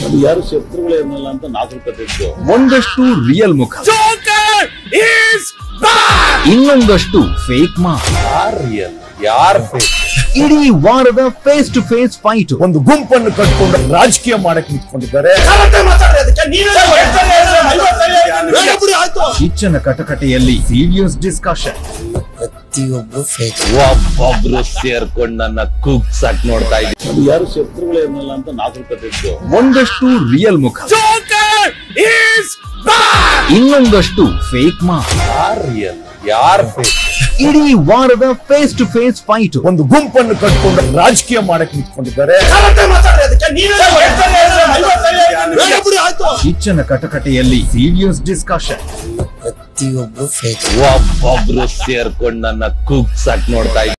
ಅದು ಯಾರು ಶತ್ರುಗಳೇ ಇರಲಿಲ್ಲ ಅಂತ ನಾಗರಿಕತೆ ಇದ್ದು ಒಂದಷ್ಟು ರಿಯಲ್ ಮುಖ ಇನ್ನೊಂದಷ್ಟು ಫೇಕ್ ಮಾ ಯಾರ್ ರಿಯಲ್ ಯಾರ್ fake? ಇಡೀ ವಾರದ ಫೇಸ್ ಟು ಫೇಸ್ ಫೈಟ್ ಒಂದು ಗುಂಪನ್ನು ಕಟ್ಕೊಂಡು ರಾಜಕೀಯ ಮಾಡಕ್ಕೆ ನಿಂತ್ಕೊಂಡಿದ್ದಾರೆ ಕಿಚ್ಚನ ಕಟಕಟೆಯಲ್ಲಿ ಸೀರಿಯಸ್ ಡಿಸ್ಕಷನ್ ಪ್ರತಿಯೊಬ್ರು ಫೇಕ್ ಒಬ್ಬೊಬ್ರು ಸೇರ್ಕೊಂಡು ನನ್ನ ಕುಗ್ಸಕ್ ನೋಡ್ತಾ ಇದ್ದೀನಿ ಅದು ಯಾರು ಶತ್ರುಗಳೇ ಇರಲಿಲ್ಲ ಅಂತ ನಾಗರಿಕತೆ ಇದ್ದು ಒಂದಷ್ಟು ರಿಯಲ್ ಮುಖ ಇನ್ನೊಂದಷ್ಟು ಫೇಕ್ ಮಾ ಯಾರ್ ರಿಯಲ್ ಯಾರ್ fake? ಇಡೀ ವಾರದ ಫೇಸ್ ಟು ಫೇಸ್ ಫೈಟ್ ಒಂದು ಗುಂಪನ್ನು ಕಟ್ಕೊಂಡು ರಾಜಕೀಯ ಮಾಡಕ್ಕೆ ನಿಂತ್ಕೊಂಡಿದ್ದಾರೆ ಕಿಚ್ಚನ ಕಟಕಟೆಯಲ್ಲಿ ಸೀರಿಯಸ್ ಡಿಸ್ಕಷನ್ ಪ್ರತಿಯೊಬ್ರು ಫೇಕ್ ಒಬ್ಬೊಬ್ರು ಸೇರ್ಕೊಂಡು ನನ್ನ ಕುಗ್ಸಕ್ ನೋಡ್ತಾ ಇದ್ದೀನಿ